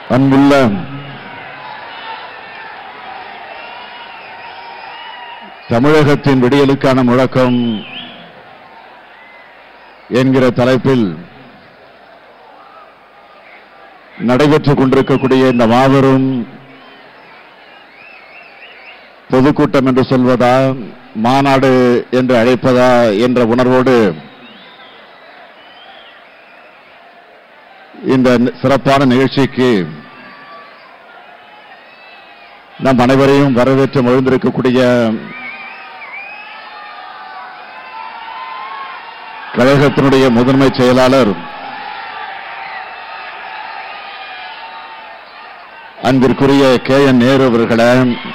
அன்புள்ள தமிழகத்தின் விடியலுக்கான முழக்கம் என்கிற தலைப்பில் நடைபெற்றுக் கொண்டிருக்கக்கூடிய இந்த மாபெரும் பொதுக்கூட்டம் என்று சொல்வதா மாநாடு என்று அழைப்பதா என்ற உணர்வோடு இந்த சிறப்பான நிகழ்ச்சிக்கு நம் அனைவரையும் வரவேற்று மகிழ்ந்திருக்கக்கூடிய கழகத்தினுடைய முதன்மை செயலாளர் அன்பிற்குரிய கே என் நேரு அவர்களை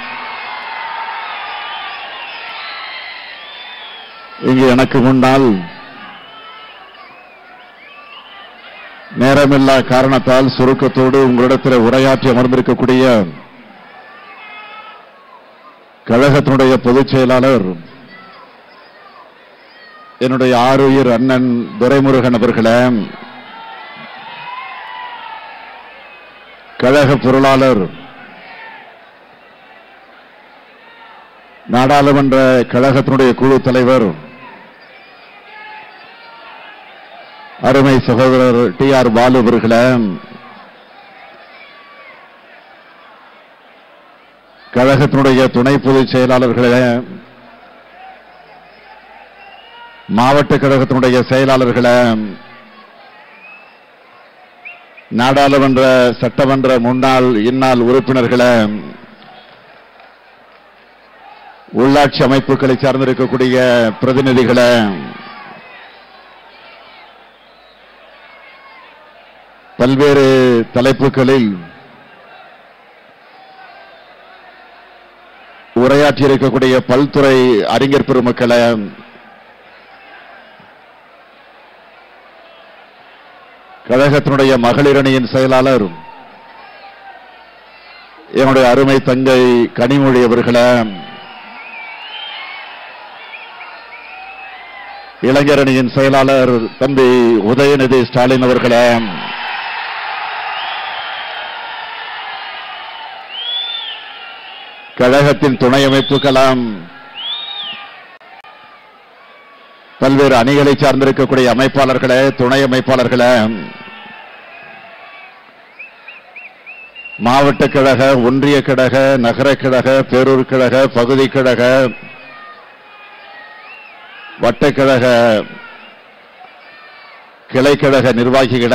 இங்கு எனக்கு முன்னால் நேரமில்லா காரணத்தால் சுருக்கத்தோடு உங்களிடத்தில் உரையாற்றி அமர்ந்திருக்கக்கூடிய கழகத்தினுடைய பொதுச் செயலாளர் என்னுடைய ஆருயிர் அண்ணன் துரைமுருகன் அவர்களே கழக பொருளாளர் நாடாளுமன்ற கழகத்தினுடைய குழு தலைவர் அருமை சகோதரர் டி ஆர் பாலு அவர்களே கழகத்தினுடைய துணை பொதுச் செயலாளர்களே மாவட்ட கழகத்தினுடைய செயலாளர்களே நாடாளுமன்ற சட்டமன்ற முன்னாள் இந்நாள் உறுப்பினர்களே உள்ளாட்சி அமைப்புகளை சார்ந்திருக்கக்கூடிய பிரதிநிதிகளே பல்வேறு தலைப்புகளில் உரையாற்றியிருக்கக்கூடிய பல்துறை அறிஞர் பெருமக்களே கழகத்தினுடைய மகளிர் அணியின் செயலாளர் என்னுடைய அருமை தங்கை கனிமொழி அவர்களே இளைஞரணியின் செயலாளர் தம்பி உதயநிதி ஸ்டாலின் அவர்களே கழகத்தின் துணை அமைப்புகளாம் பல்வேறு அணிகளை சார்ந்திருக்கக்கூடிய அமைப்பாளர்களே துணை அமைப்பாளர்களே மாவட்ட கழக ஒன்றிய கழக நகர கழக பேரூர் கழக பகுதி கழக வட்டக்கழக கிளைக்கழக நிர்வாகிகளே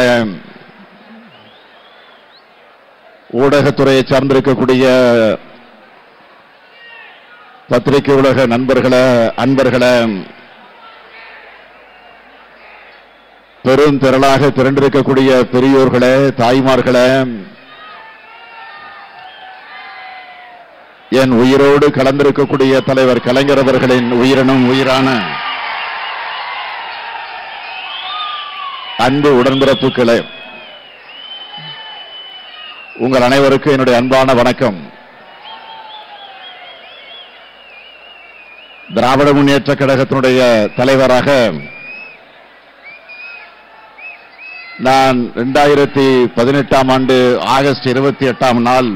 ஊடகத்துறையை சார்ந்திருக்கக்கூடிய பத்திரிகை உலக நண்பர்களே அன்பர்களே பெருந்திரளாக திரண்டிருக்கக்கூடிய பெரியோர்களே தாய்மார்களே என் உயிரோடு கலந்திருக்கக்கூடிய தலைவர் கலைஞர் அவர்களின் உயிரினும் உயிரான அன்பு உடன்பிறப்புகளே உங்கள் அனைவருக்கும் என்னுடைய அன்பான வணக்கம் திராவிட முன்னேற்ற கழகத்தினுடைய தலைவராக நான் இரண்டாயிரத்தி பதினெட்டாம் ஆண்டு ஆகஸ்ட் இருபத்தி எட்டாம் நாள்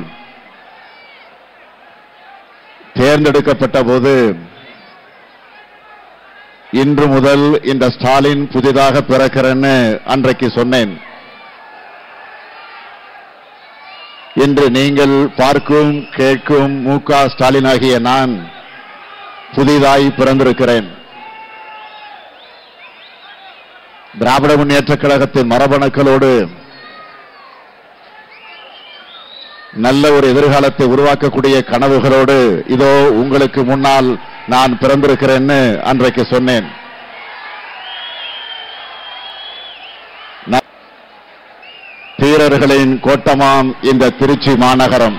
தேர்ந்தெடுக்கப்பட்ட போது இன்று முதல் இந்த ஸ்டாலின் புதிதாக பிறக்கிறேன்னு அன்றைக்கு சொன்னேன் இன்று நீங்கள் பார்க்கும் கேட்கும் மு க ஸ்டாலின் ஆகிய நான் புதிதாய் பிறந்திருக்கிறேன் திராவிட முன்னேற்ற கழகத்தின் மரபணுக்களோடு நல்ல ஒரு எதிர்காலத்தை உருவாக்கக்கூடிய கனவுகளோடு இதோ உங்களுக்கு முன்னால் நான் பிறந்திருக்கிறேன்னு அன்றைக்கு சொன்னேன் ந- தீரர்களின் கோட்டமாம் இந்த திருச்சி மாநகரம்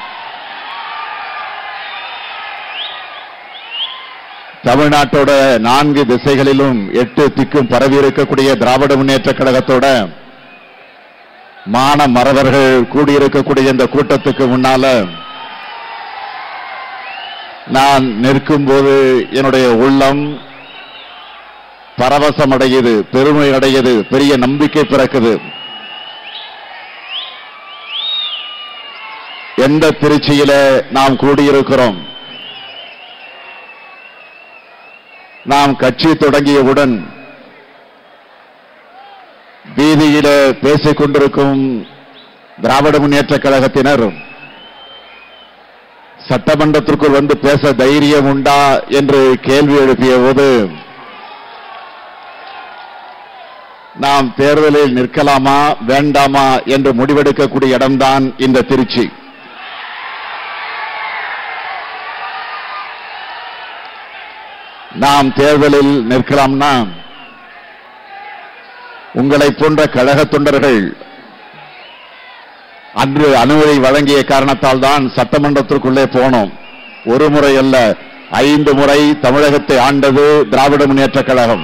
தமிழ்நாட்டோட நான்கு திசைகளிலும் எட்டு திக்கும் பரவி இருக்கக்கூடிய திராவிட முன்னேற்ற கழகத்தோட மான மறவர்கள் கூடியிருக்கக்கூடிய இந்த கூட்டத்துக்கு முன்னால நான் நிற்கும் போது என்னுடைய உள்ளம் பரவசம் அடையுது பெருமை அடையுது பெரிய நம்பிக்கை பிறக்குது எந்த திருச்சியில நாம் கூடியிருக்கிறோம் நாம் கட்சி தொடங்கியவுடன் வீதியில பேசிக் கொண்டிருக்கும் திராவிட முன்னேற்ற கழகத்தினர் சட்டமன்றத்திற்குள் வந்து பேச தைரியம் உண்டா என்று கேள்வி எழுப்பிய போது நாம் தேர்தலில் நிற்கலாமா வேண்டாமா என்று முடிவெடுக்கக்கூடிய இடம்தான் இந்த திருச்சி நாம் தேர்தலில் நிற்கலாம்னா உங்களை போன்ற கழக தொண்டர்கள் அன்று அனுமதி வழங்கிய காரணத்தால் தான் சட்டமன்றத்திற்குள்ளே போனோம் ஒரு முறை அல்ல ஐந்து முறை தமிழகத்தை ஆண்டது திராவிட முன்னேற்ற கழகம்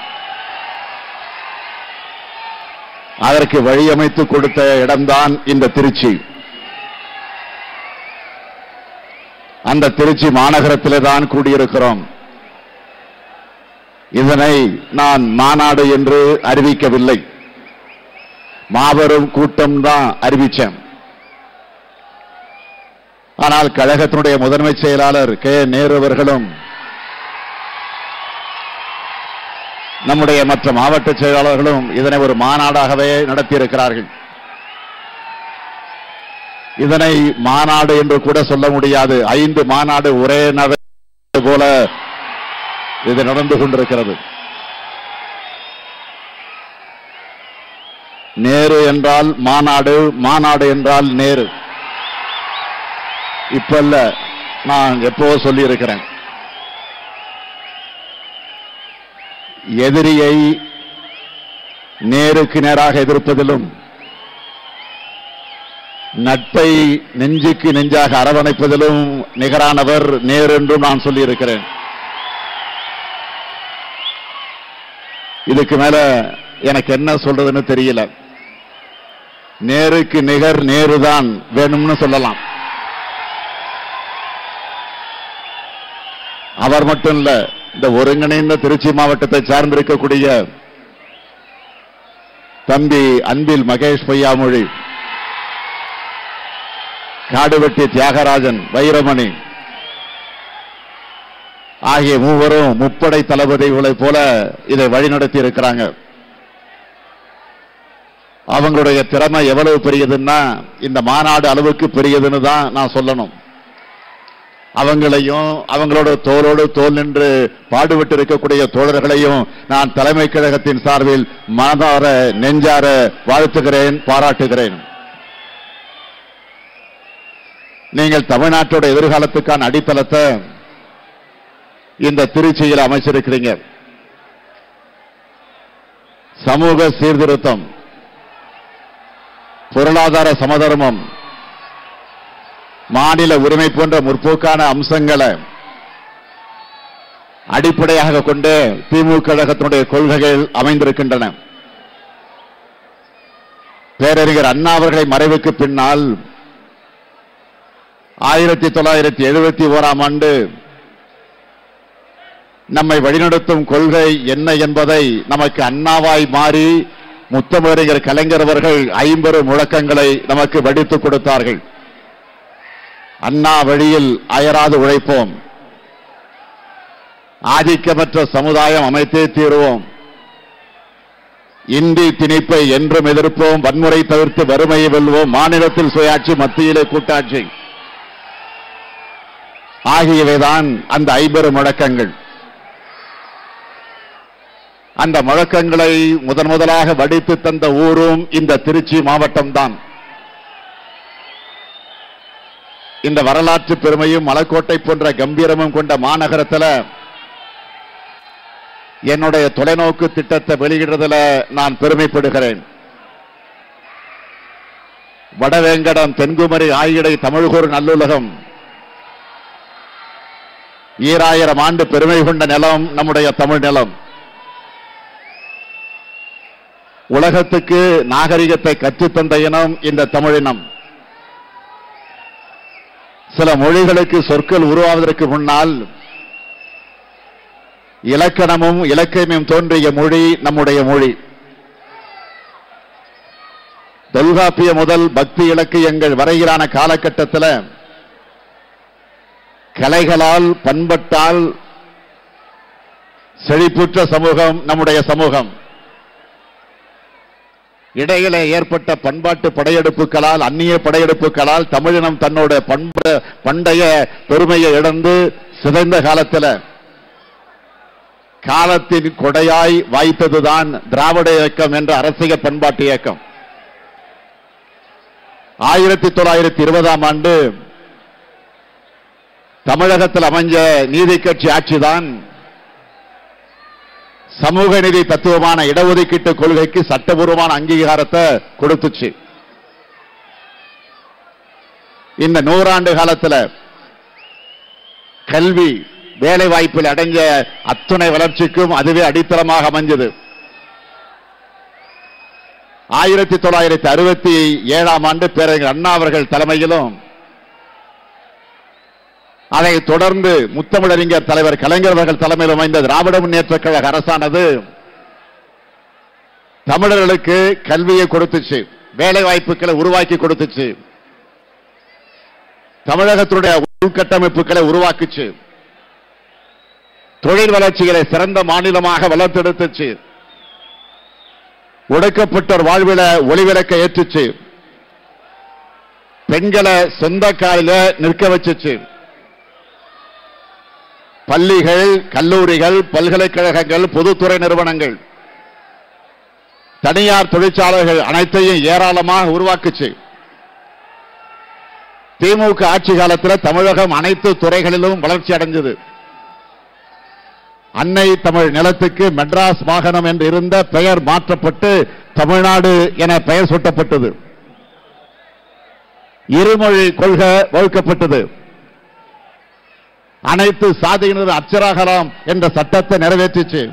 அதற்கு வழியமைத்து கொடுத்த இடம்தான் இந்த திருச்சி அந்த திருச்சி மாநகரத்திலே தான் கூடியிருக்கிறோம் இதனை நான் மாநாடு என்று அறிவிக்கவில்லை மாபெரும் கூட்டம் தான் அறிவிச்சேன் ஆனால் கழகத்தினுடைய முதன்மை செயலாளர் கே நேரு அவர்களும் நம்முடைய மற்ற மாவட்ட செயலாளர்களும் இதனை ஒரு மாநாடாகவே நடத்தியிருக்கிறார்கள் இதனை மாநாடு என்று கூட சொல்ல முடியாது ஐந்து மாநாடு ஒரே நட போல இது நடந்து கொண்டிருக்கிறது நேரு என்றால் மாநாடு மாநாடு என்றால் நேரு இப்ப இல்ல நான் எப்போ சொல்லி இருக்கிறேன் எதிரியை நேருக்கு நேராக எதிர்ப்பதிலும் நட்பை நெஞ்சுக்கு நெஞ்சாக அரவணைப்பதிலும் நிகரானவர் நேரு என்றும் நான் சொல்லியிருக்கிறேன் இதுக்கு மேல எனக்கு என்ன சொல்றதுன்னு தெரியல நேருக்கு நிகர் நேருதான் வேணும்னு சொல்லலாம் அவர் மட்டும் இல்ல இந்த ஒருங்கிணைந்த திருச்சி மாவட்டத்தை சார்ந்திருக்கக்கூடிய தம்பி அன்பில் மகேஷ் பொய்யாமொழி காடுவெட்டி தியாகராஜன் வைரமணி ஆகிய மூவரும் முப்படை தளபதிகளைப் போல இதை வழிநடத்தி இருக்கிறாங்க அவங்களுடைய திறமை எவ்வளவு பெரியதுன்னா இந்த மாநாடு அளவுக்கு பெரியதுன்னு தான் நான் சொல்லணும் அவங்களையும் அவங்களோட தோளோடு தோல் நின்று பாடுபட்டு இருக்கக்கூடிய தோழர்களையும் நான் தலைமை கழகத்தின் சார்பில் மனதார நெஞ்சார வாழ்த்துகிறேன் பாராட்டுகிறேன் நீங்கள் தமிழ்நாட்டோட எதிர்காலத்துக்கான அடித்தளத்தை இந்த திருச்சியில் அமைச்சிருக்கிறீங்க சமூக சீர்திருத்தம் பொருளாதார சமதர்மம் மாநில உரிமை போன்ற முற்போக்கான அம்சங்களை அடிப்படையாக கொண்டு திமுக கழகத்தினுடைய கொள்கைகள் அமைந்திருக்கின்றன பேரறிஞர் அண்ணா அவர்களை மறைவுக்கு பின்னால் ஆயிரத்தி தொள்ளாயிரத்தி எழுபத்தி ஓராம் ஆண்டு நம்மை வழிநடத்தும் கொள்கை என்ன என்பதை நமக்கு அண்ணாவாய் மாறி முத்தமிழறிஞர் கலைஞர் அவர்கள் ஐம்பது முழக்கங்களை நமக்கு வடித்துக் கொடுத்தார்கள் அண்ணா வழியில் அயராது உழைப்போம் ஆதிக்கமற்ற சமுதாயம் அமைத்தே தீருவோம் இந்தி திணிப்பை என்றும் எதிர்ப்போம் வன்முறை தவிர்த்து வறுமையை வெல்வோம் மாநிலத்தில் சுயாட்சி மத்தியிலே கூட்டாட்சி ஆகியவைதான் அந்த ஐம்பெரு முழக்கங்கள் அந்த முழக்கங்களை முதன் முதலாக வடித்து தந்த ஊரும் இந்த திருச்சி மாவட்டம்தான் இந்த வரலாற்று பெருமையும் மலக்கோட்டை போன்ற கம்பீரமும் கொண்ட மாநகரத்தில் என்னுடைய தொலைநோக்கு திட்டத்தை வெளியிடுறதுல நான் பெருமைப்படுகிறேன் வடவேங்கடம் தென்குமரி ஆயிடை தமிழ்கூர் நல்லுலகம் ஈராயிரம் ஆண்டு பெருமை கொண்ட நிலம் நம்முடைய தமிழ் நிலம் உலகத்துக்கு நாகரிகத்தை கற்றுத்தந்த இனம் இந்த தமிழினம் சில மொழிகளுக்கு சொற்கள் உருவாவதற்கு முன்னால் இலக்கணமும் இலக்கியமும் தோன்றிய மொழி நம்முடைய மொழி தொல்காப்பிய முதல் பக்தி இலக்கியங்கள் வரையிலான காலகட்டத்தில் கலைகளால் பண்பட்டால் செழிப்புற்ற சமூகம் நம்முடைய சமூகம் இடையில ஏற்பட்ட பண்பாட்டு படையெடுப்புகளால் அந்நிய படையெடுப்புகளால் தமிழினம் தன்னோட பண்ப பண்டைய பெருமையை இழந்து சிதைந்த காலத்தில் காலத்தின் கொடையாய் வாய்த்ததுதான் திராவிட இயக்கம் என்ற அரசியல் பண்பாட்டு இயக்கம் ஆயிரத்தி தொள்ளாயிரத்தி இருபதாம் ஆண்டு தமிழகத்தில் அமைஞ்ச நீதி கட்சி ஆட்சிதான் சமூக நீதி தத்துவமான இடஒதுக்கீட்டு கொள்கைக்கு சட்டபூர்வமான அங்கீகாரத்தை கொடுத்துச்சு இந்த நூறாண்டு காலத்தில் கல்வி வேலை வாய்ப்பில் அடைஞ்ச அத்துணை வளர்ச்சிக்கும் அதுவே அடித்தளமாக அமைஞ்சது ஆயிரத்தி தொள்ளாயிரத்தி அறுபத்தி ஏழாம் ஆண்டு பேரறிஞர் அண்ணா அவர்கள் தலைமையிலும் அதை தொடர்ந்து முத்தமிழறிஞர் தலைவர் கலைஞர் அவர்கள் தலைமையில் அமைந்த திராவிட முன்னேற்ற கழக அரசானது தமிழர்களுக்கு கல்வியை கொடுத்துச்சு வேலை வாய்ப்புகளை உருவாக்கி கொடுத்துச்சு தமிழகத்துடைய உள்கட்டமைப்புகளை உருவாக்குச்சு தொழில் வளர்ச்சிகளை சிறந்த மாநிலமாக வளர்த்தெடுத்துச்சு ஒடுக்கப்பட்டோர் வாழ்வில ஒளிவிளக்க ஏற்றுச்சு பெண்களை சொந்த காலில நிற்க வச்சுச்சு பள்ளிகள் கல்லூரிகள் பல்கலைக்கழகங்கள் பொதுத்துறை நிறுவனங்கள் தனியார் தொழிற்சாலைகள் அனைத்தையும் ஏராளமாக உருவாக்குச்சு திமுக ஆட்சி காலத்தில் தமிழகம் அனைத்து துறைகளிலும் வளர்ச்சி அடைஞ்சது அன்னை தமிழ் நிலத்துக்கு மெட்ராஸ் மாகாணம் என்று இருந்த பெயர் மாற்றப்பட்டு தமிழ்நாடு என பெயர் சூட்டப்பட்டது இருமொழி கொள்கை வகுக்கப்பட்டது அனைத்து சாதியினர் அச்சராகலாம் என்ற சட்டத்தை நிறைவேற்றிச்சு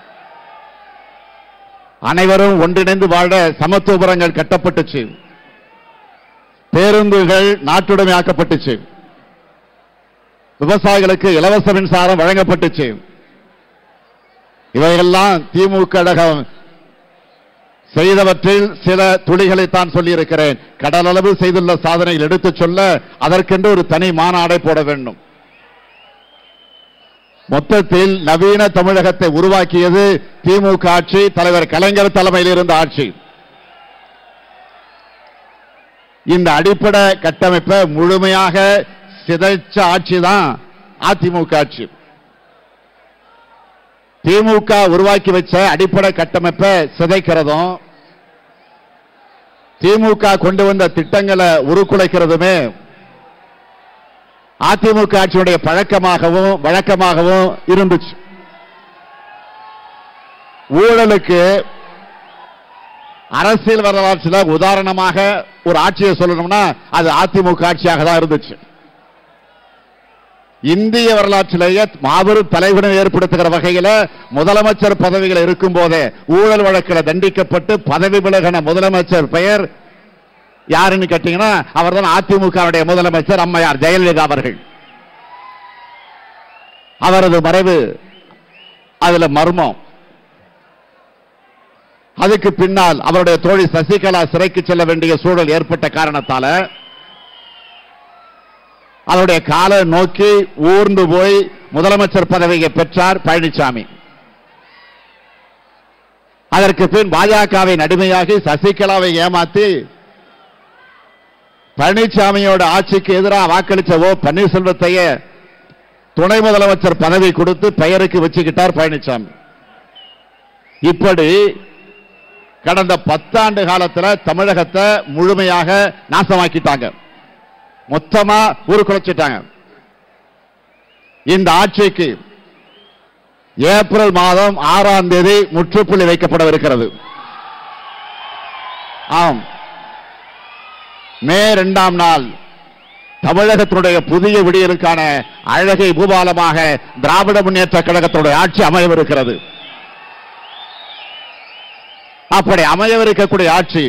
அனைவரும் ஒன்றிணைந்து வாழ சமத்துவபுரங்கள் கட்டப்பட்டுச்சு பேருந்துகள் நாட்டுடைமையாக்கப்பட்டுச்சு விவசாயிகளுக்கு இலவச மின்சாரம் வழங்கப்பட்டுச்சு இவையெல்லாம் திமுக கழகம் செய்தவற்றில் சில துளிகளைத்தான் சொல்லியிருக்கிறேன் கடலளவு செய்துள்ள சாதனைகள் எடுத்துச் சொல்ல அதற்கென்று ஒரு தனி மாநாடை போட வேண்டும் மொத்தத்தில் நவீன தமிழகத்தை உருவாக்கியது திமுக ஆட்சி தலைவர் கலைஞர் தலைமையில் இருந்த ஆட்சி இந்த அடிப்படை கட்டமைப்பை முழுமையாக சிதைச்ச ஆட்சி தான் அதிமுக ஆட்சி திமுக உருவாக்கி வச்ச அடிப்படை கட்டமைப்பை சிதைக்கிறதும் திமுக கொண்டு வந்த திட்டங்களை உருக்குலைக்கிறதுமே அதிமுக ஆட்சியுடைய பழக்கமாகவும் வழக்கமாகவும் இருந்துச்சு ஊழலுக்கு அரசியல் வரலாற்றில் உதாரணமாக ஒரு ஆட்சியை சொல்லணும்னா அது அதிமுக ஆட்சியாக தான் இருந்துச்சு இந்திய வரலாற்றிலேயே மாபெரும் தலைவனை ஏற்படுத்துகிற வகையில முதலமைச்சர் பதவிகள் இருக்கும் போதே ஊழல் வழக்கில் தண்டிக்கப்பட்டு பதவி விலகின முதலமைச்சர் பெயர் யாருன்னு கேட்டீங்கன்னா அவர் தான் அதிமுகவுடைய முதலமைச்சர் அம்மையார் ஜெயலலிதா அவர்கள் அவரது மறைவு அதுல மர்மம் அதுக்கு பின்னால் அவருடைய தோழி சசிகலா சிறைக்கு செல்ல வேண்டிய சூழல் ஏற்பட்ட காரணத்தால அவருடைய காலை நோக்கி ஊர்ந்து போய் முதலமைச்சர் பதவியை பெற்றார் பழனிசாமி அதற்கு பின் பாஜகவை நடுமையாகி சசிகலாவை ஏமாத்தி பழனிசாமியோட ஆட்சிக்கு எதிராக வாக்களிச்ச ஓ பன்னீர்செல்வத்தையே துணை முதலமைச்சர் பதவி கொடுத்து பெயருக்கு வச்சுக்கிட்டார் பழனிசாமி இப்படி கடந்த பத்தாண்டு காலத்துல தமிழகத்தை முழுமையாக நாசமாக்கிட்டாங்க மொத்தமா உருக்குலைச்சிட்டாங்க இந்த ஆட்சிக்கு ஏப்ரல் மாதம் ஆறாம் தேதி முற்றுப்புள்ளி வைக்கப்படவிருக்கிறது ஆம் மே இரண்டாம் நாள் தமிழகத்தினுடைய புதிய விடியலுக்கான அழகை பூபாலமாக திராவிட முன்னேற்ற கழகத்தினுடைய ஆட்சி அமையவிருக்கிறது அப்படி அமையவிருக்கக்கூடிய ஆட்சி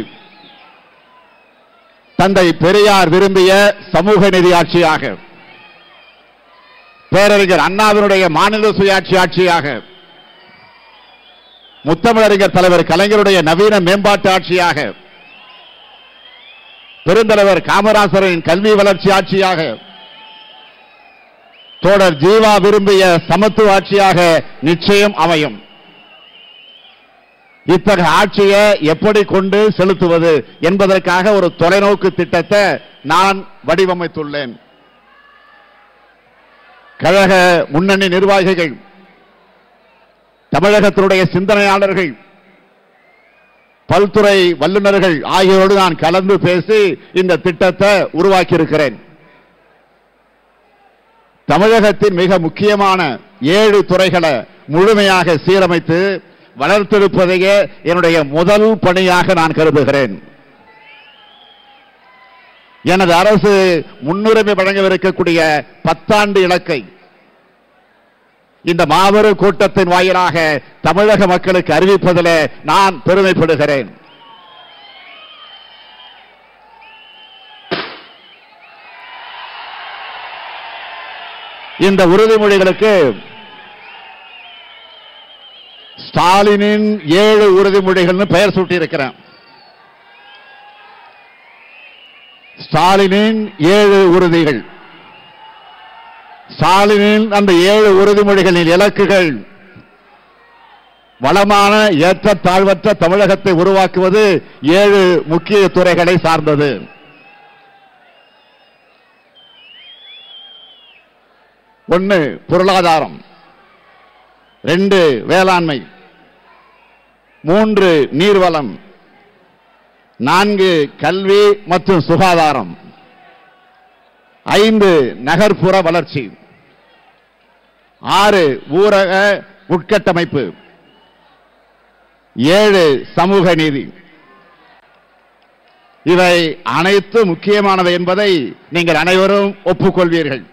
தந்தை பெரியார் விரும்பிய சமூக நிதி ஆட்சியாக பேரறிஞர் அண்ணாவினுடைய மாநில சுயாட்சி ஆட்சியாக முத்தமிழறிஞர் தலைவர் கலைஞருடைய நவீன மேம்பாட்டு ஆட்சியாக பெருந்தலைவர் காமராசரின் கல்வி வளர்ச்சி ஆட்சியாக தோழர் ஜீவா விரும்பிய சமத்துவ ஆட்சியாக நிச்சயம் அமையும் இத்தகைய ஆட்சியை எப்படி கொண்டு செலுத்துவது என்பதற்காக ஒரு தொலைநோக்கு திட்டத்தை நான் வடிவமைத்துள்ளேன் கழக முன்னணி நிர்வாகிகள் தமிழகத்தினுடைய சிந்தனையாளர்கள் பல்துறை வல்லுநர்கள் ஆகியோரோடு நான் கலந்து பேசி இந்த திட்டத்தை உருவாக்கி இருக்கிறேன் தமிழகத்தின் மிக முக்கியமான ஏழு துறைகளை முழுமையாக சீரமைத்து வளர்த்தெடுப்பதையே என்னுடைய முதல் பணியாக நான் கருதுகிறேன் எனது அரசு முன்னுரிமை வழங்கவிருக்கக்கூடிய பத்தாண்டு இலக்கை இந்த மாபெரும் கூட்டத்தின் வாயிலாக தமிழக மக்களுக்கு அறிவிப்பதில் நான் பெருமைப்படுகிறேன் இந்த உறுதிமொழிகளுக்கு ஸ்டாலினின் ஏழு உறுதிமொழிகள்னு பெயர் சூட்டியிருக்கிறேன் ஸ்டாலினின் ஏழு உறுதிகள் ஸ்டாலினின் அந்த ஏழு உறுதிமொழிகளின் இலக்குகள் வளமான ஏற்றத்தாழ்வற்ற தமிழகத்தை உருவாக்குவது ஏழு முக்கிய துறைகளை சார்ந்தது ஒன்னு பொருளாதாரம் ரெண்டு வேளாண்மை மூன்று நீர்வளம் நான்கு கல்வி மற்றும் சுகாதாரம் ஐந்து நகர்ப்புற வளர்ச்சி ஆறு ஊரக உட்கட்டமைப்பு ஏழு சமூக நீதி இவை அனைத்து முக்கியமானவை என்பதை நீங்கள் அனைவரும் ஒப்புக்கொள்வீர்கள்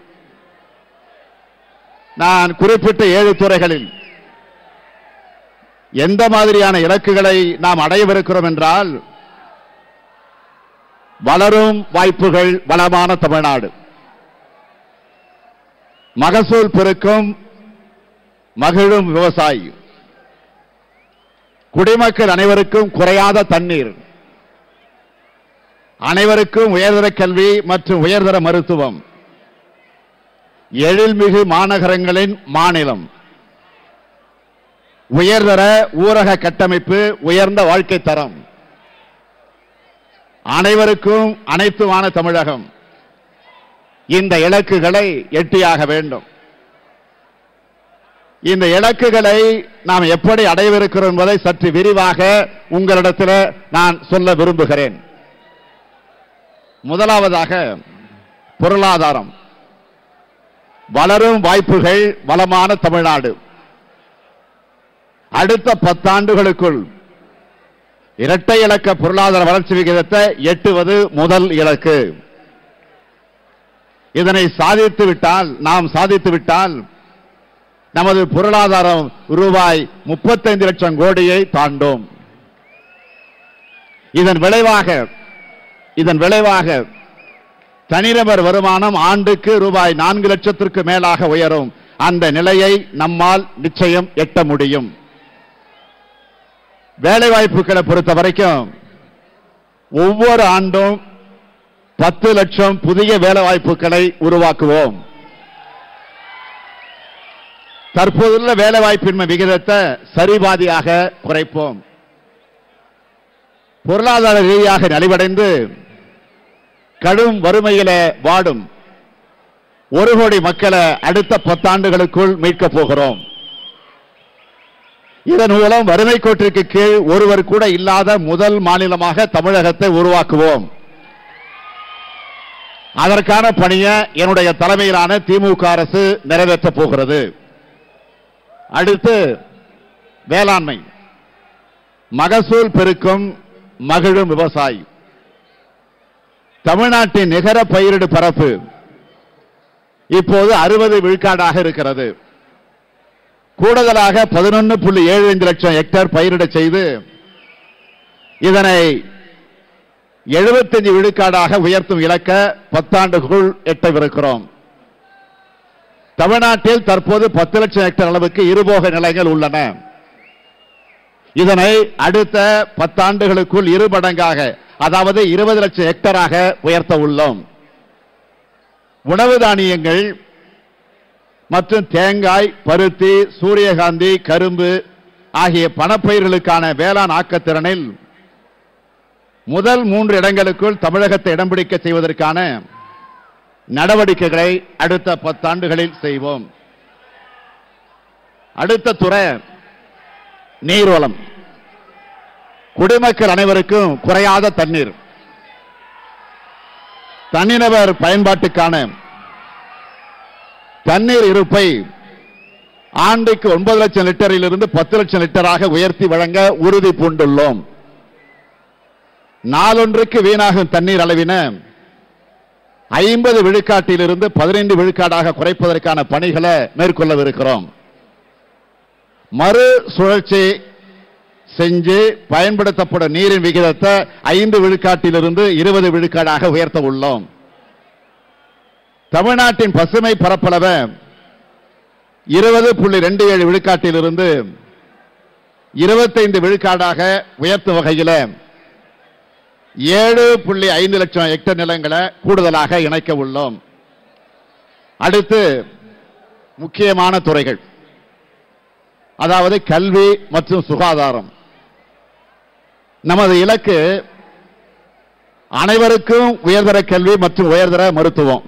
நான் குறிப்பிட்ட ஏழு துறைகளில் எந்த மாதிரியான இலக்குகளை நாம் அடையவிருக்கிறோம் என்றால் வளரும் வாய்ப்புகள் வளமான தமிழ்நாடு மகசூல் பெருக்கும் மகிழும் விவசாயி குடிமக்கள் அனைவருக்கும் குறையாத தண்ணீர் அனைவருக்கும் உயர்தர கல்வி மற்றும் உயர்தர மருத்துவம் எழில்மிகு மாநகரங்களின் மாநிலம் உயர்தர ஊரக கட்டமைப்பு உயர்ந்த வாழ்க்கை தரம் அனைவருக்கும் அனைத்துமான தமிழகம் இந்த இலக்குகளை எட்டியாக வேண்டும் இந்த இலக்குகளை நாம் எப்படி அடையவிருக்கிறோம் என்பதை சற்று விரிவாக உங்களிடத்தில் நான் சொல்ல விரும்புகிறேன் முதலாவதாக பொருளாதாரம் வளரும் வாய்ப்புகள் வளமான தமிழ்நாடு அடுத்த பத்தாண்டுகளுக்குள் இரட்டை இலக்க பொருளாதார வளர்ச்சி விகிதத்தை எட்டுவது முதல் இலக்கு இதனை சாதித்து விட்டால் நாம் சாதித்து விட்டால் நமது பொருளாதாரம் ரூபாய் முப்பத்தைந்து லட்சம் கோடியை தாண்டும் இதன் விளைவாக இதன் விளைவாக தனிநபர் வருமானம் ஆண்டுக்கு ரூபாய் நான்கு லட்சத்திற்கு மேலாக உயரும் அந்த நிலையை நம்மால் நிச்சயம் எட்ட முடியும் வேலை வாய்ப்புகளை பொறுத்த வரைக்கும் ஒவ்வொரு ஆண்டும் பத்து லட்சம் புதிய வேலை வாய்ப்புகளை உருவாக்குவோம் தற்போதுள்ள வேலை வாய்ப்பின்மை விகிதத்தை சரிபாதியாக குறைப்போம் பொருளாதார ரீதியாக நலிவடைந்து கடும் வறுமையில வாடும் ஒரு கோடி மக்களை அடுத்த பத்தாண்டுகளுக்குள் மீட்கப் போகிறோம் இதன் மூலம் வறுமை கோட்டிற்கு கீழ் ஒருவர் கூட இல்லாத முதல் மாநிலமாக தமிழகத்தை உருவாக்குவோம் அதற்கான பணியை என்னுடைய தலைமையிலான திமுக அரசு நிறைவேற்றப் போகிறது அடுத்து வேளாண்மை மகசூல் பெருக்கும் மகிழும் விவசாயி தமிழ்நாட்டின் நிகர பயிரிடு பரப்பு இப்போது அறுபது விழுக்காடாக இருக்கிறது கூடுதலாக பதினொன்று புள்ளி ஏழு ஐந்து லட்சம் ஹெக்டேர் பயிரிட செய்து இதனை எழுபத்தஞ்சு விழுக்காடாக உயர்த்தும் இலக்க பத்தாண்டுக்குள் எட்டவிருக்கிறோம் தமிழ்நாட்டில் தற்போது பத்து லட்சம் ஹெக்டேர் அளவுக்கு இருபோக நிலங்கள் உள்ளன இதனை அடுத்த பத்தாண்டுகளுக்குள் இரு மடங்காக அதாவது இருபது லட்சம் ஹெக்டராக உயர்த்த உள்ளோம் உணவு தானியங்கள் மற்றும் தேங்காய் பருத்தி சூரியகாந்தி கரும்பு ஆகிய பணப்பயிர்களுக்கான வேளாண் ஆக்கத்திறனில் முதல் மூன்று இடங்களுக்குள் தமிழகத்தை இடம் பிடிக்க செய்வதற்கான நடவடிக்கைகளை அடுத்த பத்தாண்டுகளில் செய்வோம் அடுத்த துறை நீர்வளம் குடிமக்கள் அனைவருக்கும் குறையாத தண்ணீர் தனிநபர் பயன்பாட்டுக்கான தண்ணீர் இருப்பை ஆண்டுக்கு ஒன்பது லட்சம் லிட்டரில் இருந்து பத்து லட்சம் லிட்டராக உயர்த்தி வழங்க உறுதி பூண்டுள்ளோம் நாளொன்றுக்கு வீணாகும் தண்ணீர் அளவின ஐம்பது விழுக்காட்டிலிருந்து பதினைந்து விழுக்காடாக குறைப்பதற்கான பணிகளை மேற்கொள்ளவிருக்கிறோம் மறு சுழற்சி செஞ்சு பயன்படுத்தப்படும் நீரின் விகிதத்தை ஐந்து விழுக்காட்டிலிருந்து இருபது விழுக்காடாக உயர்த்த உள்ளோம் தமிழ்நாட்டின் பசுமை பரப்பளவை இருபது புள்ளி ரெண்டு ஏழு விழுக்காட்டிலிருந்து இருபத்தைந்து விழுக்காடாக உயர்த்தும் வகையில் ஏழு புள்ளி ஐந்து லட்சம் ஹெக்டர் நிலங்களை கூடுதலாக இணைக்க உள்ளோம் அடுத்து முக்கியமான துறைகள் அதாவது கல்வி மற்றும் சுகாதாரம் நமது இலக்கு அனைவருக்கும் உயர்தர கல்வி மற்றும் உயர்தர மருத்துவம்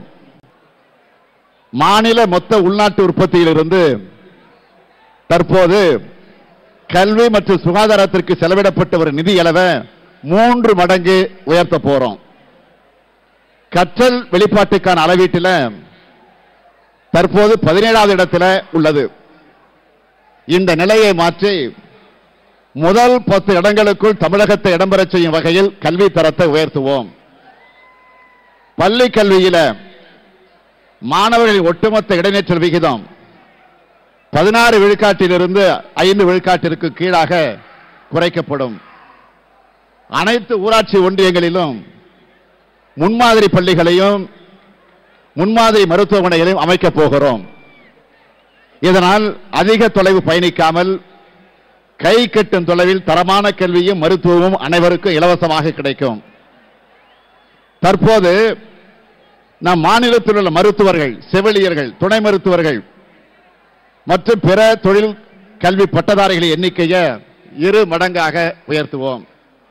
மாநில மொத்த உள்நாட்டு உற்பத்தியிலிருந்து தற்போது கல்வி மற்றும் சுகாதாரத்திற்கு செலவிடப்பட்ட ஒரு நிதி அளவை மூன்று மடங்கு உயர்த்த போறோம் கற்றல் வெளிப்பாட்டுக்கான அளவீட்டில் தற்போது பதினேழாவது இடத்துல உள்ளது இந்த நிலையை மாற்றி முதல் பத்து இடங்களுக்குள் தமிழகத்தை இடம்பெறச் செய்யும் வகையில் கல்வி தரத்தை உயர்த்துவோம் பள்ளி கல்வியில மாணவர்களின் ஒட்டுமொத்த இடைநிற்றல் விகிதம் பதினாறு விழுக்காட்டிலிருந்து ஐந்து விழுக்காட்டிற்கு கீழாக குறைக்கப்படும் அனைத்து ஊராட்சி ஒன்றியங்களிலும் முன்மாதிரி பள்ளிகளையும் முன்மாதிரி மருத்துவமனைகளையும் அமைக்கப் போகிறோம் இதனால் அதிக தொலைவு பயணிக்காமல் கை கட்டும் தொலைவில் தரமான கல்வியும் மருத்துவமும் அனைவருக்கும் இலவசமாக கிடைக்கும் தற்போது நம் மாநிலத்தில் உள்ள மருத்துவர்கள் செவிலியர்கள் துணை மருத்துவர்கள் மற்றும் பிற தொழில் கல்வி பட்டதாரிகளின் எண்ணிக்கையை இரு மடங்காக உயர்த்துவோம்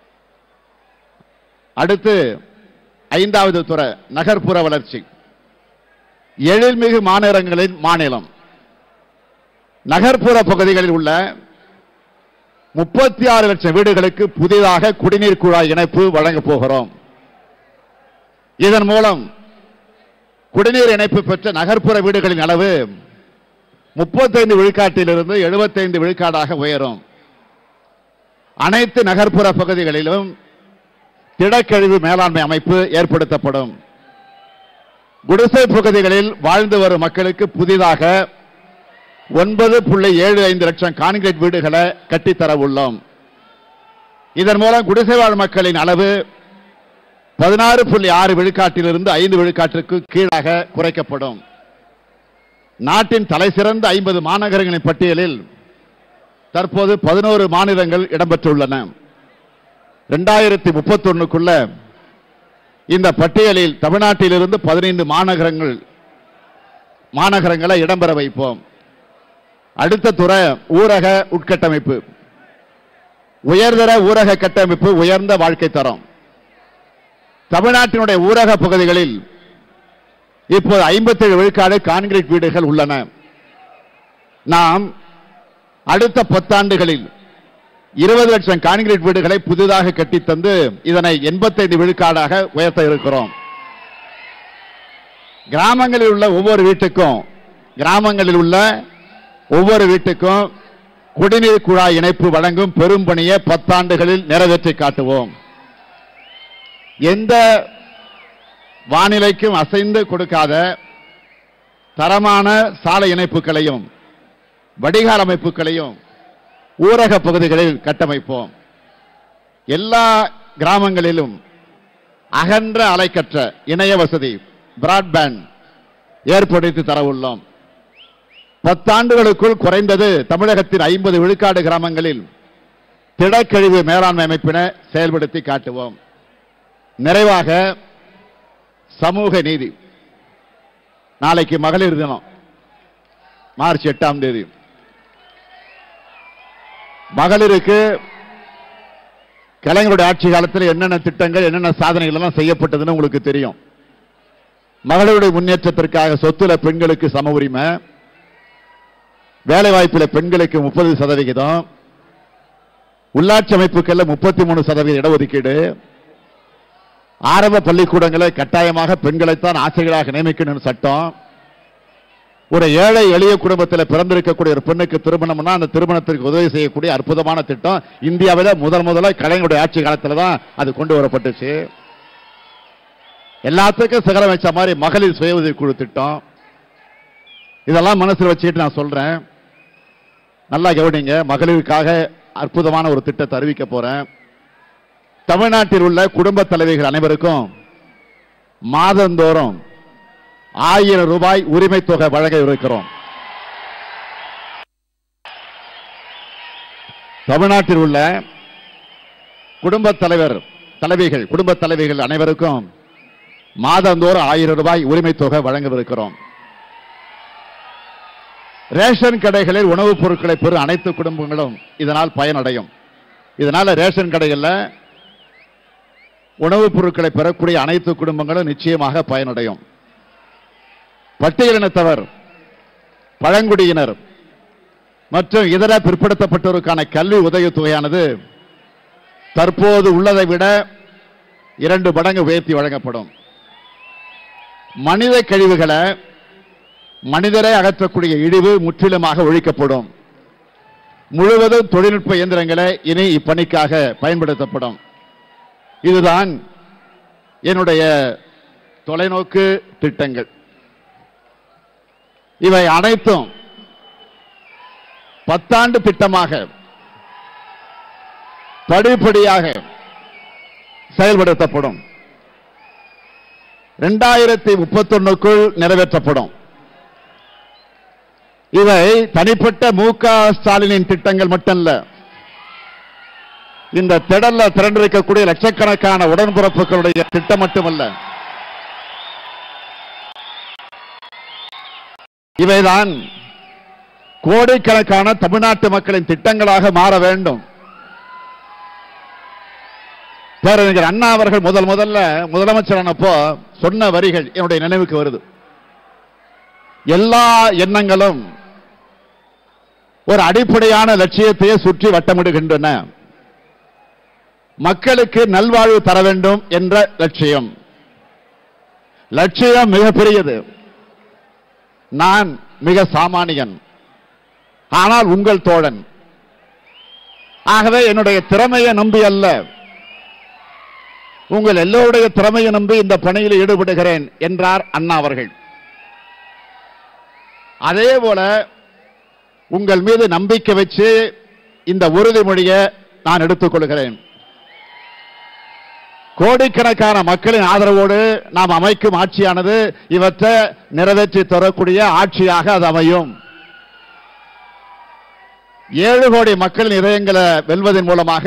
அடுத்து ஐந்தாவது துறை நகர்ப்புற வளர்ச்சி எழில்மிகு மாநகரங்களின் மாநிலம் நகர்ப்புற பகுதிகளில் உள்ள முப்பத்தி ஆறு லட்சம் வீடுகளுக்கு புதிதாக குடிநீர் குழாய் இணைப்பு வழங்கப் போகிறோம் இதன் மூலம் குடிநீர் இணைப்பு பெற்ற நகர்ப்புற வீடுகளின் அளவு முப்பத்தைந்து விழுக்காட்டிலிருந்து எழுபத்தைந்து விழுக்காடாக உயரும் அனைத்து நகர்ப்புற பகுதிகளிலும் திடக்கழிவு மேலாண்மை அமைப்பு ஏற்படுத்தப்படும் குடிசை பகுதிகளில் வாழ்ந்து வரும் மக்களுக்கு புதிதாக ஒன்பது புள்ளி ஏழு ஐந்து லட்சம் கான்கிரீட் வீடுகளை கட்டித்தர உள்ளோம் இதன் மூலம் குடிசை வாழ் மக்களின் அளவு பதினாறு புள்ளி ஆறு விழுக்காட்டிலிருந்து ஐந்து விழுக்காட்டிற்கு கீழாக குறைக்கப்படும் நாட்டின் தலைசிறந்த ஐம்பது மாநகரங்களின் பட்டியலில் தற்போது பதினோரு மாநிலங்கள் இடம்பெற்றுள்ளன இரண்டாயிரத்தி முப்பத்தொன்னுக்குள்ள இந்த பட்டியலில் தமிழ்நாட்டிலிருந்து பதினைந்து மாநகரங்கள் மாநகரங்களை இடம்பெற வைப்போம் அடுத்த துறை ஊரக உட்கட்டமைப்பு உயர்தர ஊரக கட்டமைப்பு உயர்ந்த வாழ்க்கை தரம் தமிழ்நாட்டினுடைய ஊரக பகுதிகளில் இப்போது 57 விழுக்காடு கான்கிரீட் வீடுகள் உள்ளன நாம் அடுத்த பத்தாண்டுகளில் இருபது லட்சம் கான்கிரீட் வீடுகளை புதிதாக கட்டித்தந்து இதனை 85 விழுக்காடாக உயர்த்த இருக்கிறோம் கிராமங்களில் உள்ள ஒவ்வொரு வீட்டுக்கும் கிராமங்களில் உள்ள ஒவ்வொரு வீட்டுக்கும் குடிநீர் குழாய் இணைப்பு வழங்கும் பெரும் பணியை பத்தாண்டுகளில் நிறைவேற்றி காட்டுவோம் எந்த வானிலைக்கும் அசைந்து கொடுக்காத தரமான சாலை இணைப்புகளையும் வடிகால் அமைப்புகளையும் ஊரக பகுதிகளில் கட்டமைப்போம் எல்லா கிராமங்களிலும் அகன்ற அலைக்கற்ற இணைய வசதி பிராட்பேண்ட் ஏற்படுத்தி தர உள்ளோம் பத்தாண்டுகளுக்குள் குறைந்தது தமிழகத்தின் ஐம்பது விழுக்காடு கிராமங்களில் திடக்கழிவு மேலாண்மை அமைப்பினை செயல்படுத்தி காட்டுவோம் நிறைவாக சமூக நீதி நாளைக்கு மகளிர் தினம் மார்ச் எட்டாம் தேதி மகளிருக்கு கலைஞருடைய ஆட்சி காலத்தில் என்னென்ன திட்டங்கள் என்னென்ன சாதனைகள் எல்லாம் செய்யப்பட்டதுன்னு உங்களுக்கு தெரியும் மகளிருடைய முன்னேற்றத்திற்காக சொத்துல பெண்களுக்கு சம உரிமை வேலை வாய்ப்பில பெண்களுக்கு முப்பது சதவிகிதம் உள்ளாட்சி அமைப்புகள்ல முப்பத்தி மூணு சதவீத இடஒதுக்கீடு ஆரம்ப பள்ளிக்கூடங்களை கட்டாயமாக பெண்களைத்தான் ஆசிரியர்களாக நியமிக்கணும்னு சட்டம் ஒரு ஏழை எளிய குடும்பத்தில் பிறந்திருக்கக்கூடிய ஒரு பெண்ணுக்கு திருமணம்னா அந்த திருமணத்திற்கு உதவி செய்யக்கூடிய அற்புதமான திட்டம் இந்தியாவில் முதல் முதல்ல கலைஞருடைய ஆட்சி காலத்துல தான் அது கொண்டு வரப்பட்டுச்சு எல்லாத்துக்கும் சிகரம் வச்ச மாதிரி மகளிர் சுய உதவி குழு திட்டம் இதெல்லாம் மனசுல வச்சுக்கிட்டு நான் சொல்றேன் நல்லா கவனிங்க மகளிருக்காக அற்புதமான ஒரு திட்டத்தை அறிவிக்க போறேன் தமிழ்நாட்டில் உள்ள குடும்ப தலைவிகள் அனைவருக்கும் மாதந்தோறும் ஆயிரம் ரூபாய் உரிமை தொகை வழங்க இருக்கிறோம் தமிழ்நாட்டில் உள்ள குடும்ப தலைவர் தலைவிகள் குடும்ப தலைவிகள் அனைவருக்கும் மாதந்தோறும் ஆயிரம் ரூபாய் உரிமை தொகை வழங்கவிருக்கிறோம் ரேஷன் கடைகளில் உணவுப் பொருட்களை பெறும் அனைத்து குடும்பங்களும் இதனால் பயனடையும் இதனால ரேஷன் கடைகளில் உணவுப் பொருட்களை பெறக்கூடிய அனைத்து குடும்பங்களும் நிச்சயமாக பயனடையும் பட்டியலினத்தவர் பழங்குடியினர் மற்றும் இதர பிற்படுத்தப்பட்டோருக்கான கல்வி உதவித் தொகையானது தற்போது உள்ளதை விட இரண்டு மடங்கு உயர்த்தி வழங்கப்படும் மனித கழிவுகளை மனிதரை அகற்றக்கூடிய இழிவு முற்றிலுமாக ஒழிக்கப்படும் முழுவதும் தொழில்நுட்ப இயந்திரங்களை இனி இப்பணிக்காக பயன்படுத்தப்படும் இதுதான் என்னுடைய தொலைநோக்கு திட்டங்கள் இவை அனைத்தும் பத்தாண்டு திட்டமாக படிப்படியாக செயல்படுத்தப்படும் இரண்டாயிரத்தி முப்பத்தொன்னுக்குள் நிறைவேற்றப்படும் இவை தனிப்பட்ட மு க ஸ்டாலினின் திட்டங்கள் மட்டுமல்ல இந்த திடல்ல திரண்டிருக்கக்கூடிய லட்சக்கணக்கான உடன்பிறப்புகளுடைய திட்டம் மட்டுமல்ல இவைதான் கோடிக்கணக்கான தமிழ்நாட்டு மக்களின் திட்டங்களாக மாற வேண்டும் பேரறிஞர் அண்ணா அவர்கள் முதல் முதல்ல முதலமைச்சரானப்போ சொன்ன வரிகள் என்னுடைய நினைவுக்கு வருது எல்லா எண்ணங்களும் ஒரு அடிப்படையான லட்சியத்தையே சுற்றி வட்டமிடுகின்றன மக்களுக்கு நல்வாழ்வு தர வேண்டும் என்ற லட்சியம் லட்சியம் மிகப்பெரியது நான் மிக சாமானியன் ஆனால் உங்கள் தோழன் ஆகவே என்னுடைய திறமையை நம்பி அல்ல உங்கள் எல்லோருடைய திறமையை நம்பி இந்த பணியில் ஈடுபடுகிறேன் என்றார் அண்ணா அவர்கள் அதே போல உங்கள் மீது நம்பிக்கை வச்சு இந்த உறுதிமொழியை நான் எடுத்துக்கொள்கிறேன் கோடிக்கணக்கான மக்களின் ஆதரவோடு நாம் அமைக்கும் ஆட்சியானது இவற்றை நிறைவேற்றி தரக்கூடிய ஆட்சியாக அது அமையும் ஏழு கோடி மக்களின் இதயங்களை வெல்வதன் மூலமாக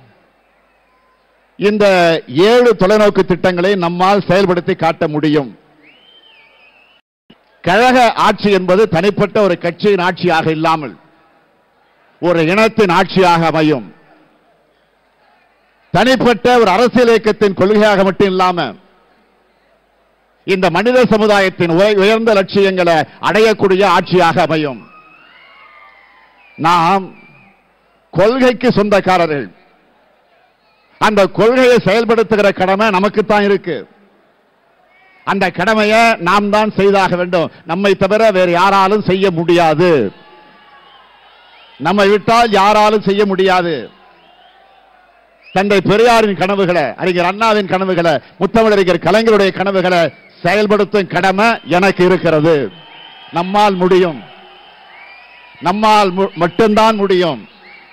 இந்த ஏழு தொலைநோக்கு திட்டங்களை நம்மால் செயல்படுத்தி காட்ட முடியும் கழக ஆட்சி என்பது தனிப்பட்ட ஒரு கட்சியின் ஆட்சியாக இல்லாமல் ஒரு இனத்தின் ஆட்சியாக அமையும் தனிப்பட்ட ஒரு அரசியல் இயக்கத்தின் கொள்கையாக மட்டும் இல்லாம இந்த மனித சமுதாயத்தின் உய- உயர்ந்த லட்சியங்களை அடையக்கூடிய ஆட்சியாக அமையும் நாம் கொள்கைக்கு சொந்தக்காரர்கள் அந்த கொள்கையை செயல்படுத்துகிற கடமை நமக்குத்தான் இருக்கு அந்த கடமையை நாம் தான் செய்தாக வேண்டும் நம்மை தவிர வேறு யாராலும் செய்ய முடியாது நம்மை விட்டால் யாராலும் செய்ய முடியாது தந்தை பெரியாரின் கனவுகளை அறிஞர் அண்ணாவின் கனவுகளை முத்தமிழறிஞர் கலைஞருடைய கனவுகளை செயல்படுத்தும் கடமை எனக்கு இருக்கிறது நம்மால் முடியும் நம்மால் மு- மட்டும்தான் முடியும்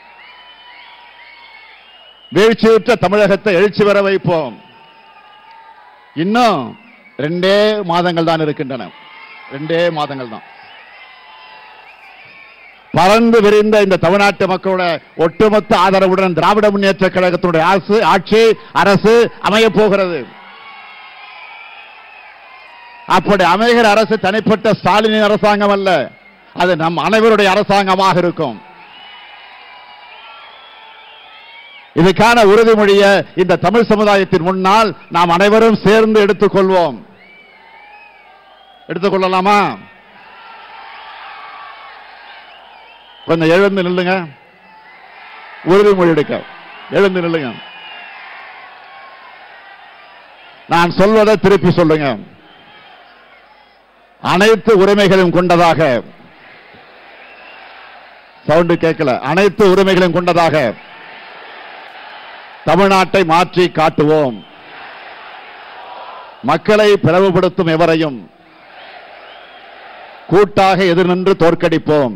வீழ்ச்சியுற்ற தமிழகத்தை எழுச்சி பெற வைப்போம் இன்னும் ரெண்டே மாதங்கள் தான் இருக்கின்றன ரெண்டே மாதங்கள் தான் பறந்து விரிந்த இந்த தமிழ்நாட்டு மக்களோட ஒட்டுமொத்த ஆதரவுடன் திராவிட முன்னேற்ற கழகத்தினுடைய அரசு ஆட்சி அரசு அமையப் போகிறது அப்படி அமைகிற அரசு தனிப்பட்ட ஸ்டாலினின் அரசாங்கம் அல்ல அது நம் அனைவருடைய அரசாங்கமாக இருக்கும் இதுக்கான உறுதிமொழிய இந்த தமிழ் சமுதாயத்தின் முன்னால் நாம் அனைவரும் சேர்ந்து எடுத்துக்கொள்வோம் எடுத்துக்கொள்ளலாமா கொஞ்சம் எழுந்து நில்லுங்க உறுதிமொழி எடுக்க எழுந்து நில்லுங்க நான் சொல்வதை திருப்பி சொல்லுங்க அனைத்து உரிமைகளையும் கொண்டதாக சவுண்டு கேட்கல அனைத்து உரிமைகளையும் கொண்டதாக தமிழ்நாட்டை மாற்றி காட்டுவோம் மக்களை பிளவுபடுத்தும் எவரையும் கூட்டாக எதிர்நின்று தோற்கடிப்போம்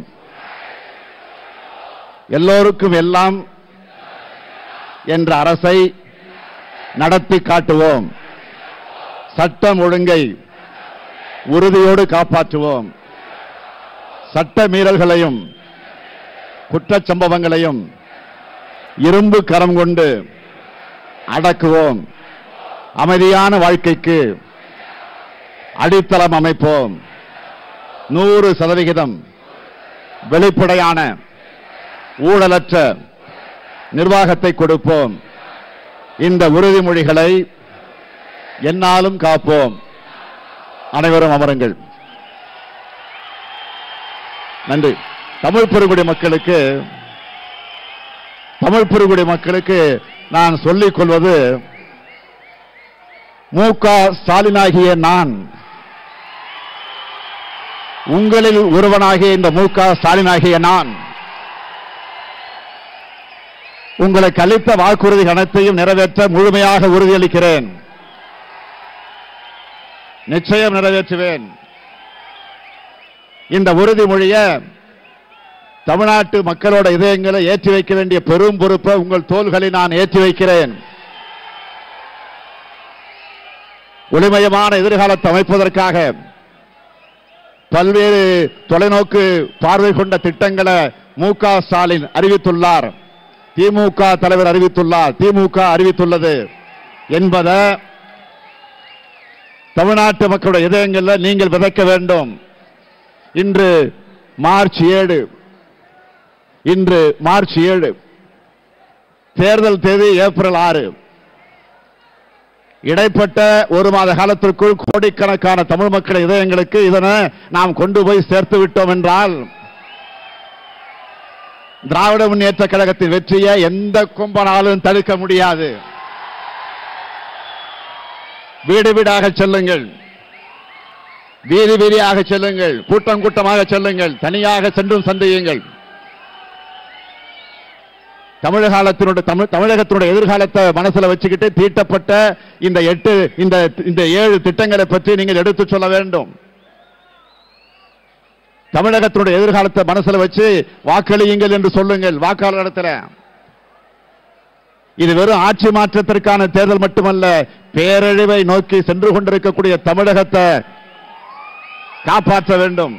எல்லோருக்கும் எல்லாம் என்ற அரசை நடத்தி காட்டுவோம் சட்டம் ஒழுங்கை உறுதியோடு காப்பாற்றுவோம் சட்ட மீறல்களையும் குற்றச் சம்பவங்களையும் இரும்பு கரம் கொண்டு அடக்குவோம் அமைதியான வாழ்க்கைக்கு அடித்தளம் அமைப்போம் நூறு சதவிகிதம் வெளிப்படையான ஊழலற்ற நிர்வாகத்தை கொடுப்போம் இந்த உறுதிமொழிகளை என்னாலும் காப்போம் அனைவரும் அமருங்கள் நன்றி தமிழ் பெருங்குடி மக்களுக்கு தமிழ் பெருங்குடி மக்களுக்கு நான் சொல்லிக் கொள்வது மு க ஸ்டாலினாகிய நான் உங்களில் ஒருவனாகிய இந்த மு க ஸ்டாலினாகிய நான் உங்களுக்கு அளித்த வாக்குறுதி அனைத்தையும் நிறைவேற்ற முழுமையாக உறுதியளிக்கிறேன் நிச்சயம் நிறைவேற்றுவேன் இந்த உறுதிமொழிய தமிழ்நாட்டு மக்களோட இதயங்களை ஏற்றி வைக்க வேண்டிய பெரும் பொறுப்பை உங்கள் தோள்களில் நான் ஏற்றி வைக்கிறேன் ஒளிமயமான எதிர்காலத்தை அமைப்பதற்காக பல்வேறு தொலைநோக்கு பார்வை கொண்ட திட்டங்களை மு க ஸ்டாலின் அறிவித்துள்ளார் திமுக தலைவர் அறிவித்துள்ளார் திமுக அறிவித்துள்ளது என்பதை தமிழ்நாட்டு மக்களுடைய இதயங்களில் நீங்கள் விதைக்க வேண்டும் இன்று மார்ச் ஏழு இன்று மார்ச் ஏழு தேர்தல் தேதி ஏப்ரல் ஆறு இடைப்பட்ட ஒரு மாத காலத்திற்குள் கோடிக்கணக்கான தமிழ் மக்கள் இதயங்களுக்கு இதனை நாம் கொண்டு போய் சேர்த்து விட்டோம் என்றால் திராவிட முன்னேற்ற கழகத்தின் வெற்றியை எந்த கும்பனாலும் தடுக்க முடியாது வீடு வீடாக செல்லுங்கள் வீதி வீதியாக செல்லுங்கள் கூட்டம் கூட்டமாக செல்லுங்கள் தனியாக சென்றும் சந்தியுங்கள் தமிழகாலத்தினுடைய தமிழ் தமிழகத்தினுடைய எதிர்காலத்தை மனசுல வச்சுக்கிட்டு தீட்டப்பட்ட இந்த எட்டு இந்த இந்த ஏழு திட்டங்களை பற்றி நீங்கள் எடுத்துச் சொல்ல வேண்டும் தமிழகத்தினுடைய எதிர்காலத்தை மனசுல வச்சு வாக்களியுங்கள் என்று சொல்லுங்கள் வாக்காளர் இடத்துல இது வெறும் ஆட்சி மாற்றத்திற்கான தேர்தல் மட்டுமல்ல பேரழிவை நோக்கி சென்று கொண்டிருக்கக்கூடிய தமிழகத்தை காப்பாற்ற வேண்டும்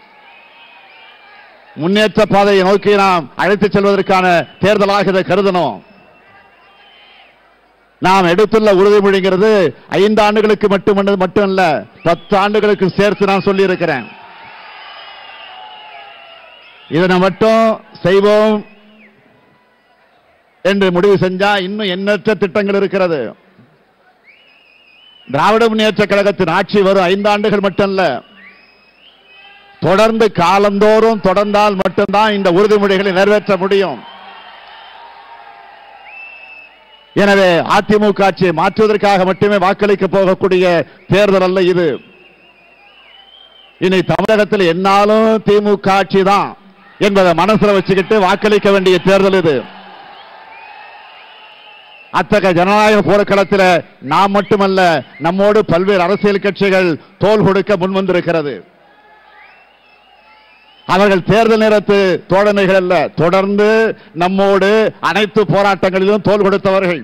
முன்னேற்ற பாதையை நோக்கி நாம் அழைத்துச் செல்வதற்கான தேர்தலாக இதை கருதணும் நாம் எடுத்துள்ள உறுதிமொழிங்கிறது ஐந்து ஆண்டுகளுக்கு மட்டும் மட்டும் இல்ல பத்து ஆண்டுகளுக்கு சேர்த்து நான் சொல்லி இருக்கிறேன் இதனை மட்டும் செய்வோம் என்று முடிவு செஞ்சா இன்னும் எண்ணற்ற திட்டங்கள் இருக்கிறது திராவிட முன்னேற்ற கழகத்தின் ஆட்சி வரும் ஐந்து ஆண்டுகள் மட்டுமல்ல தொடர்ந்து காலந்தோறும் தொடர்ந்தால் மட்டும்தான் இந்த உறுதிமொழிகளை நிறைவேற்ற முடியும் எனவே அதிமுக ஆட்சியை மாற்றுவதற்காக மட்டுமே வாக்களிக்க போகக்கூடிய தேர்தல் அல்ல இது இனி தமிழகத்தில் என்னாலும் திமுக ஆட்சி தான் என்பதை மனசுல வச்சுக்கிட்டு வாக்களிக்க வேண்டிய தேர்தல் இது அத்தகைய ஜனநாயக போர்க்களத்தில் நாம் மட்டுமல்ல நம்மோடு பல்வேறு அரசியல் கட்சிகள் தோல் கொடுக்க முன்வந்திருக்கிறது அவர்கள் தேர்தல் நேரத்து தோழமைகள் அல்ல தொடர்ந்து நம்மோடு அனைத்து போராட்டங்களிலும் தோல் கொடுத்தவர்கள்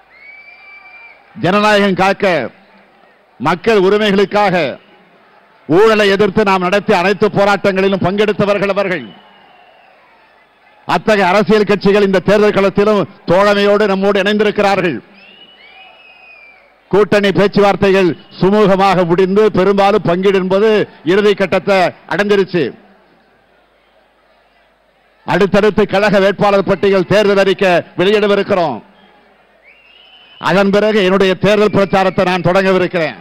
ஜனநாயகம் காக்க மக்கள் உரிமைகளுக்காக ஊழலை எதிர்த்து நாம் நடத்திய அனைத்து போராட்டங்களிலும் பங்கெடுத்தவர்கள் அவர்கள் அத்தகைய அரசியல் கட்சிகள் இந்த தேர்தல் களத்திலும் தோழமையோடு நம்மோடு இணைந்திருக்கிறார்கள் கூட்டணி பேச்சுவார்த்தைகள் சுமூகமாக முடிந்து பெரும்பாலும் பங்கீடு என்பது இறுதி கட்டத்தை அடைஞ்சிருச்சு அடுத்தடுத்து கழக வேட்பாளர் பட்டியல் தேர்தல் அறிக்கை வெளியிடவிருக்கிறோம் அதன் பிறகு என்னுடைய தேர்தல் பிரச்சாரத்தை நான் தொடங்கவிருக்கிறேன்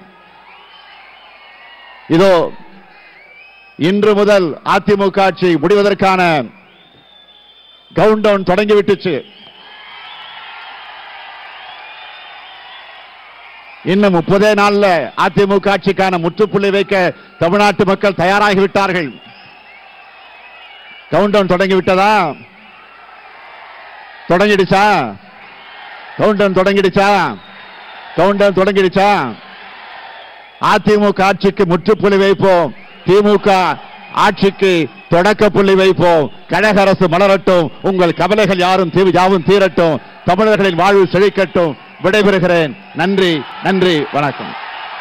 இதோ இன்று முதல் அதிமுக ஆட்சி முடிவதற்கான கவுண்டவுன் தொடங்கிவிட்டுச்சு இன்னும் முப்பதே நாள்ல அதிமுக ஆட்சிக்கான முற்றுப்புள்ளி வைக்க தமிழ்நாட்டு மக்கள் தயாராகிவிட்டார்கள் கவுண்டவுன் தொடங்கி விட்டதா தொடங்கிடுச்சா கவுண்டவுன் தொடங்கிடுச்சா கவுண்டவுன் தொடங்கிடுச்சா அதிமுக ஆட்சிக்கு முற்றுப்புள்ளி வைப்போம் திமுக ஆட்சிக்கு தொடக்க புள்ளி வைப்போம் கழக அரசு மலரட்டும் உங்கள் கவலைகள் யாரும் தீ- யாவும் தீரட்டும் தமிழர்களின் வாழ்வு செழிக்கட்டும் விடைபெறுகிறேன் நன்றி நன்றி வணக்கம்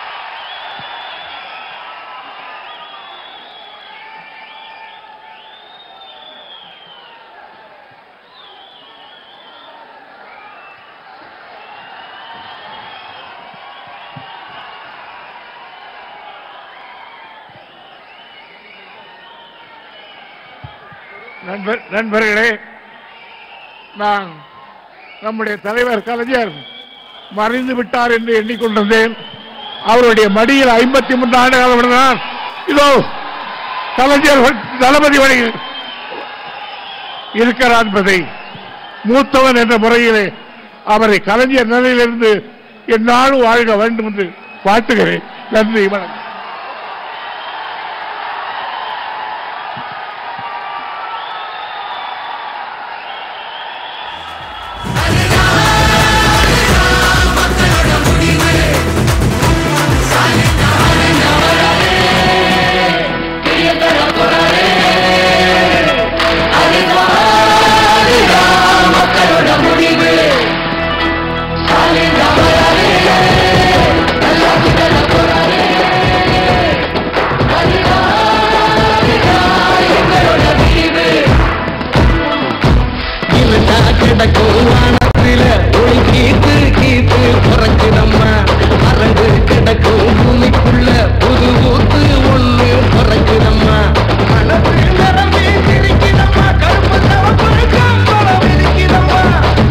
நண்பர் நண்பர்களே நான் நம்முடைய தலைவர் கலைஞர் மறைந்து விட்டார் என்று எண்ணிக்கொண்டிருந்தேன் அவருடைய மடியில் ஐம்பத்தி மூன்று ஆண்டு காலம் நான் இதோ கலைஞர் தளபதி வழியில் இருக்கிறார் என்பதை மூத்தவன் என்ற முறையிலே அவரை கலைஞர் நிலையிலிருந்து என்னாலும் வாழ்க வேண்டும் என்று வாழ்த்துகிறேன் நன்றி வணக்கம் இல்லைன்னா கிடக்கும் வானத்தில ஒளி கீத்து கீத்து பிறக்குதம்மா அரங்கு கிடக்கும் பூமிக்குள்ள புது ஊத்து ஒண்ணு பிறக்குதம்மா மனசு நிரம்பி சிரிக்குதம்மா கருப்பு சிவப்பு கம்பளம் இருக்குதம்மா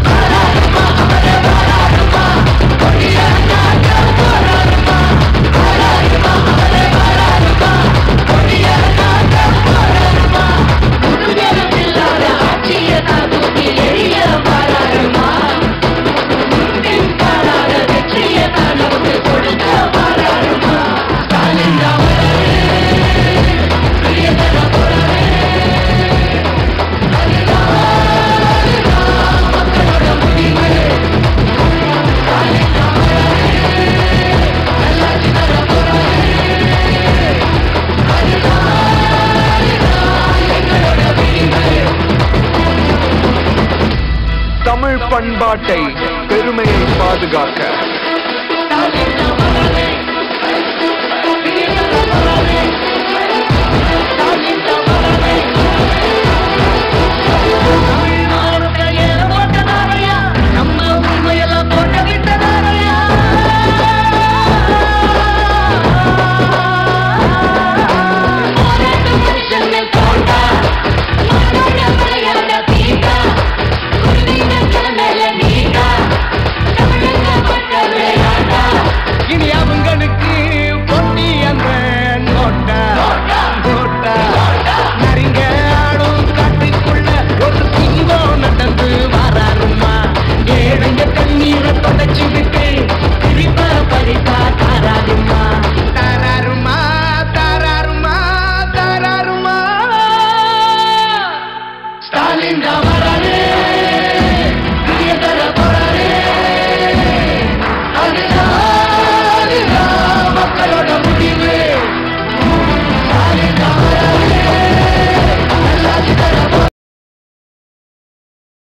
தமிழ் பண்பாட்டை பெருமையை பாதுகாக்க Thank you.